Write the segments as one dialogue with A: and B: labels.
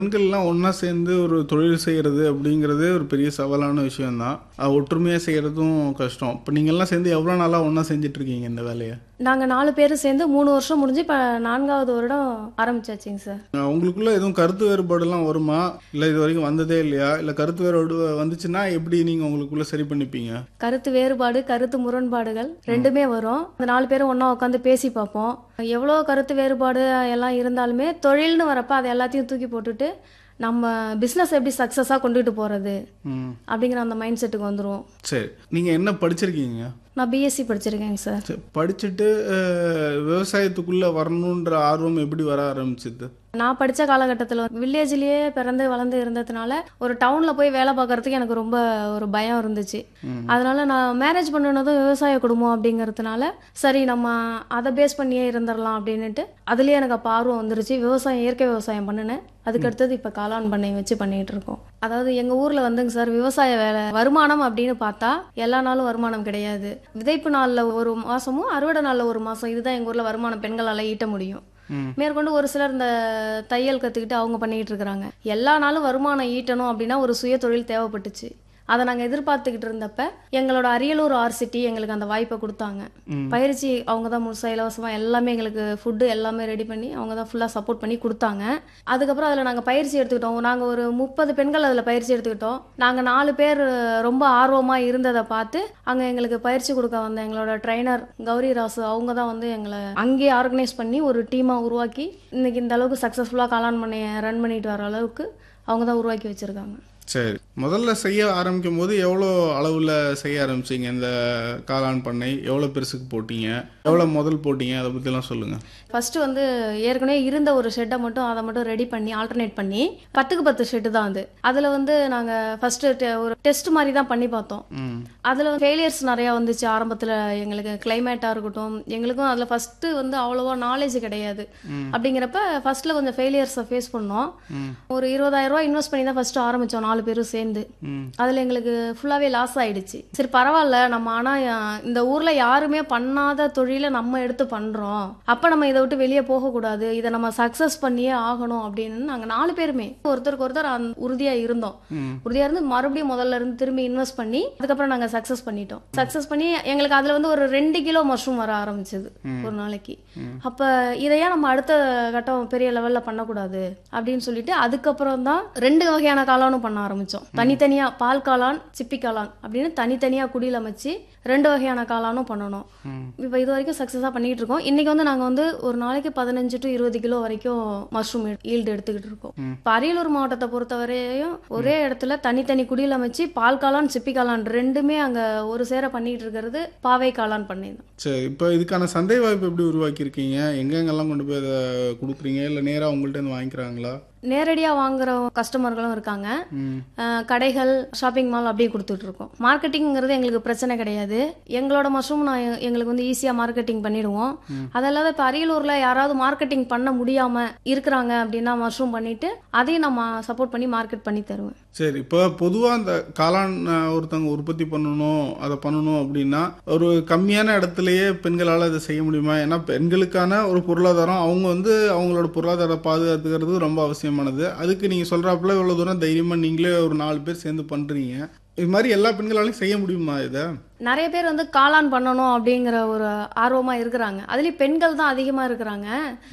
A: பெண்கள்லாம் ஒன்றா சேர்ந்து ஒரு தொழில் செய்கிறது அப்படிங்கிறதே ஒரு பெரிய சவாலான விஷயம்தான் அது ஒற்றுமையாக செய்கிறதும் கஷ்டம் இப்போ நீங்கள்லாம் சேர்ந்து எவ்வளோ நாளாக ஒன்றா செஞ்சிட்ருக்கீங்க இந்த வேலையை
B: நாங்கள் நாலு பேர் சேர்ந்து மூணு வருஷம் முடிஞ்சு இப்போ நான்காவது வருடம் ஆரம்பிச்சாச்சுங்க சார்
A: அஹ் உங்களுக்குள்ள எதுவும் கருத்து வேறுபாடுலாம் வருமா இல்லை இது வரைக்கும் வந்ததே இல்லையா இல்லை கருத்து வேறுபாடு வந்துச்சுன்னா எப்படி நீங்கள் உங்களுக்குள்ள சரி பண்ணிப்பீங்க
B: கருத்து வேறுபாடு கருத்து முரண்பாடுகள் ரெண்டுமே வரும் அந்த நாலு பேரும் ஒன்றா உட்காந்து பேசி பார்ப்போம் எவ்வளோ கருத்து வேறுபாடு எல்லாம் இருந்தாலுமே தொழில்னு வரப்ப அதை எல்லாத்தையும் தூக்கி போட்டுட்டு நம்ம பிஸ்னஸ் எப்படி சக்ஸஸாக கொண்டுட்டு போகிறது
A: ம்
B: அப்படிங்கிற அந்த மைண்ட் செட்டுக்கு வந்துடும்
A: சரி நீங்கள் என்ன படிச்சிருக்கீங்க
B: நான் பிஎஸ்சி படிச்சிருக்கேங்க சார்
A: சரி படிச்சுட்டு அஹ், விவசாயத்துக்குள்ளே வரணுன்ற ஆர்வம் எப்படி வர ஆரம்பிச்சுது
B: நான் படித்த காலகட்டத்தில் வில்லேஜ்லேயே பிறந்து வளர்ந்து இருந்ததுனால ஒரு டவுனில் போய் வேலை பார்க்கறதுக்கு எனக்கு ரொம்ப ஒரு பயம் இருந்துச்சு அதனால நான் மேரேஜ் பண்ணினதும் விவசாய குடும்பம் அப்படிங்கிறதுனால சரி நம்ம அதை பேஸ் பண்ணியே இருந்துடலாம் அப்படின்னுட்டு அதுலேயே எனக்கு அப்போ ஆர்வம் வந்துருச்சு விவசாயம் இயற்கை விவசாயம் பண்ணினேன் அதுக்கு அடுத்தது இப்போ காளான் பண்ணை வச்சு பண்ணிட்டு இருக்கோம் அதாவது எங்கள் ஊரில் வந்துங்க சார் விவசாய வேலை வருமானம் அப்படின்னு பார்த்தா எல்லா நாளும் வருமானம் கிடையாது விதைப்பு நாளில் ஒரு மாதமும் அறுவடை நாளில் ஒரு மாதம் இதுதான் எங்கள் ஊரில் வருமானம் பெண்களால் ஈட்ட முடியும்
A: ம்.
B: மேற்கொண்டு ஒரு சிலர் இந்த தையல் கற்றுக்கிட்டு அவங்க பண்ணிக்கிட்டு இருக்கிறாங்க எல்லா நாளும் வருமானம் ஈட்டணும் அப்படின்னா ஒரு சுய தொழில் தேவைப்பட்டுச்சு அதை நாங்கள் எதிர்பார்த்துக்கிட்டு இருந்தப்ப எங்களோட அரியலூர் ஆர்சிட்டி எங்களுக்கு அந்த வாய்ப்பை கொடுத்தாங்க பயிற்சி அவங்க தான் முழுசாக இலவசமாக எல்லாமே எங்களுக்கு ஃபுட்டு எல்லாமே ரெடி பண்ணி அவங்க தான் ஃபுல்லாக சப்போர்ட் பண்ணி கொடுத்தாங்க அதுக்கப்புறம் அதில் நாங்கள் பயிற்சி எடுத்துக்கிட்டோம் நாங்கள் ஒரு முப்பது பெண்கள் அதில் பயிற்சி எடுத்துக்கிட்டோம் நாங்கள் நாலு பேர் ரொம்ப ஆர்வமாக இருந்ததை பார்த்து அங்கே எங்களுக்கு பயிற்சி கொடுக்க வந்த எங்களோட ட்ரைனர் கௌரி ராசு அவங்க தான் வந்து எங்களை அங்கேயே ஆர்கனைஸ் பண்ணி ஒரு டீமாக உருவாக்கி இன்னைக்கு இந்த அளவுக்கு சக்ஸஸ்ஃபுல்லாக காளான் பண்ணைய ரன் பண்ணிட்டு வர அளவுக்கு அவங்க தான் உருவாக்கி வச்சுருக்காங்க
A: சரி முதல்ல செய்ய ஆரம்பிக்கும் போது எவ்வளோ அளவில் செய்ய ஆரம்பிச்சீங்க இந்த காளான் பண்ணை எவ்வளோ பெருசுக்கு போட்டீங்க எவ்வளோ முதல் போட்டீங்க அதை பற்றிலாம் சொல்லுங்கள்
B: ஃபர்ஸ்ட் வந்து ஏற்கனவே இருந்த ஒரு ஷெட்டை மட்டும் அதை மட்டும் ரெடி பண்ணி ஆல்டர்னேட் பண்ணி பத்துக்கு பத்து ஷெட்டு தான் அது அதில் வந்து நாங்கள் ஃபர்ஸ்ட் ஒரு டெஸ்ட் மாதிரி தான் பண்ணி பார்த்தோம்
A: ம்
B: அதில் ஃபெயிலியர்ஸ் நிறையா வந்துச்சு ஆரம்பத்தில் எங்களுக்கு கிளைமேட்டாக இருக்கட்டும் எங்களுக்கும் அதில் ஃபஸ்ட்டு வந்து அவ்வளோவா நாலேஜ் கிடையாது அப்படிங்கிறப்ப ஃபர்ஸ்ட்டில் கொஞ்சம் ஃபெயிலியர்ஸை ஃபேஸ் பண்ணோம் ஒரு இருபதாயிரம் ரூபாய் இன்வெஸ்ட் பண்ணி தான் ஃபஸ்ட்டு ஆரம்பித்தோம் நாலு பேரும் சேர்ந்து
A: ம்
B: அதில் எங்களுக்கு ஃபுல்லாகவே லாஸ் ஆயிடுச்சு சரி பரவாயில்ல நம்ம ஆனால் இந்த ஊரில் யாருமே பண்ணாத தொழிலை நம்ம எடுத்து பண்ணுறோம் அப்போ நம்ம இதை விட்டு வெளியே போகக்கூடாது இதை நம்ம சக்ஸஸ் பண்ணியே ஆகணும் அப்படின்னு நாங்கள் நாலு பேருமே ஒருத்தருக்கு ஒருத்தர் அந்த உறுதியாக இருந்தோம் உறுதியாக இருந்து மறுபடியும் முதல்ல இருந்து திரும்பி இன்வெஸ்ட் பண்ணி அதுக்கப்புறம் நாங்கள் சக்ஸஸ் பண்ணிட்டோம் சக்ஸஸ் பண்ணி எங்களுக்கு அதில் வந்து ஒரு ரெண்டு கிலோ மஷ்ரூம் வர ஆரம்பிச்சது ஒரு நாளைக்கு அப்போ இதையா நம்ம அடுத்த கட்டம் பெரிய லெவலில் பண்ணக்கூடாது அப்படின்னு சொல்லிட்டு அதுக்கப்புறம் தான் ரெண்டு வகையான காளானும் பண்ண ஆரம்பித்தோம் தனித்தனியா பால் காளான் சிப்பி காளான் அப்படின்னு தனித்தனியா குடியில் அமைச்சு ரெண்டு வகையான காளானும் பண்ணணும் இப்போ இது வரைக்கும் சக்ஸஸாக பண்ணிட்டு இருக்கோம் இன்னைக்கு வந்து நாங்கள் வந்து ஒரு நாளைக்கு பதினஞ்சு டு இருபது கிலோ வரைக்கும் மஷ்ரூம் ஈல்டு எடுத்துக்கிட்டு இருக்கோம் இப்போ அரியலூர் மாவட்டத்தை பொறுத்தவரையும் ஒரே இடத்துல தனித்தனி குடியில் அமைச்சு பால் காளான் சிப்பி காளான் ரெண்டுமே அங்கே ஒரு சேர பண்ணிட்டு இருக்கிறது பாவை காளான் பண்ணை தான்
A: சரி இப்போ இதுக்கான சந்தை வாய்ப்பு எப்படி உருவாக்கியிருக்கீங்க எங்கெங்கெல்லாம் கொண்டு போய் அதை கொடுக்குறீங்க இல்லை நேராக உங்கள்கிட்ட இருந்து வாங்கிக்கிறாங்களா
B: நேரடியாக வாங்குற கஸ்டமர்களும் இருக்காங்க
A: ம்
B: அஹ் கடைகள் ஷாப்பிங் மால் அப்படியே கொடுத்துட்டு இருக்கோம் மார்க்கெட்டிங்கிறது எங்களுக்கு பிரச்சனை கிடையாது எங்களோட மஷ்ரூம் நான் எ- எங்களுக்கு வந்து ஈஸியாக மார்க்கெட்டிங் பண்ணிடுவோம் அதல்லாத இப்போ அரியலூரில் யாராவது மார்க்கெட்டிங் பண்ண முடியாமல் இருக்கிறாங்க அப்படின்னா மஷ்ரூம் பண்ணிட்டு அதையும் நான் சப்போர்ட் பண்ணி மார்க்கெட் பண்ணி தருவேன்
A: சரி இப்போ பொதுவாக அந்த காளான் அஹ், ஒருத்தவங்க உற்பத்தி பண்ணணும் அதை பண்ணணும் அப்படின்னா ஒரு கம்மியான இடத்துலயே பெண்களால் அதை செய்ய முடியுமா ஏன்னா பெண்களுக்கான ஒரு பொருளாதாரம் அவங்க வந்து அவங்களோட பொருளாதார பாதுகாத்துக்கிறது ரொம்ப அவசியமானது அதுக்கு நீங்கள் சொல்கிறாப்புல இவ்வளோ தூரம் தைரியமாக நீங்களே ஒரு நாலு பேர் சேர்ந்து பண்ணுறீங்க இது மாதிரி எல்லா பெண்களாலையும் செய்ய முடியுமா இதை
B: நிறைய பேர் வந்து காளான் பண்ணணும் அப்படிங்கிற ஒரு ஆர்வமாக இருக்கிறாங்க அதுலேயும் பெண்கள் தான் அதிகமாக இருக்கிறாங்க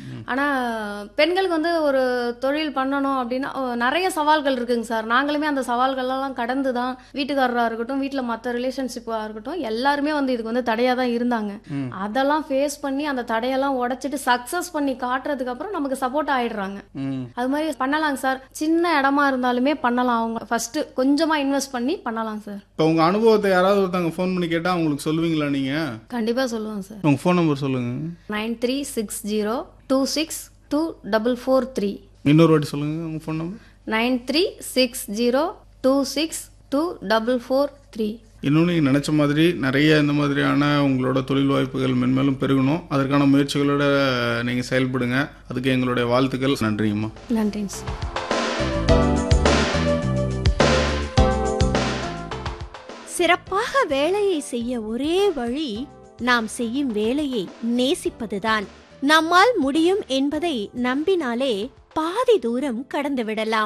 B: ஆனால் பெண்களுக்கு வந்து ஒரு தொழில் பண்ணணும் அப்படின்னா ஓ, நிறைய சவால்கள் இருக்குங்க சார் நாங்களுமே அந்த சவால்களெல்லாம் கடந்து தான் வீட்டுக்காரராக இருக்கட்டும் வீட்டில் மற்ற ரிலேஷன்ஷிப்பாக இருக்கட்டும் எல்லாருமே வந்து இதுக்கு வந்து தடையாக தான் இருந்தாங்க அதெல்லாம் ஃபேஸ் பண்ணி அந்த தடையெல்லாம் உடைச்சிட்டு சக்ஸஸ் பண்ணி காட்டுறதுக்கு அப்புறம் நமக்கு சப்போர்ட் ஆயிடுறாங்க
A: ம்
B: அது மாதிரி பண்ணலாங்க சார் சின்ன இடமா இருந்தாலுமே பண்ணலாம் அவங்க ஃபர்ஸ்ட் கொஞ்சமாக இன்வெஸ்ட் பண்ணி பண்ணலாம் சார்
A: இப்போ உங்கள் அனுபவத்தை யாராவது ஒருத்தவங்க ஃபோன் பண்ணி கேட்டால் அவங்களுக்கு சொல்லுவீங்களா நீங்கள்
B: கண்டிப்பாக சொல்லுவேன் சார்
A: உங்கள் ஃபோன் நம்பர் சொல்லுங்கள்
B: nine three six zero two six two double four three
A: இன்னொரு வாட்டி சொல்லுங்கள் உங்கள் phone number
B: nine three six zero two six two double four three
A: இன்னும் நீங்கள் நினச்ச மாதிரி நிறைய இந்த மாதிரியான உங்களோட தொழில் வாய்ப்புகள் மென்மேலும் பெருகணும் அதற்கான முயற்சிகளோட நீங்கள் செயல்படுங்க அதுக்கு எங்களுடைய வாழ்த்துக்கள் நன்றிங்கம்மா
B: நன்றிங்க சார்
C: சிறப்பாக வேலையை செய்ய ஒரே வழி நாம் செய்யும் வேலையை நேசிப்பதுதான் நம்மால் முடியும் என்பதை நம்பினாலே பாதி தூரம் கடந்து விடலாம்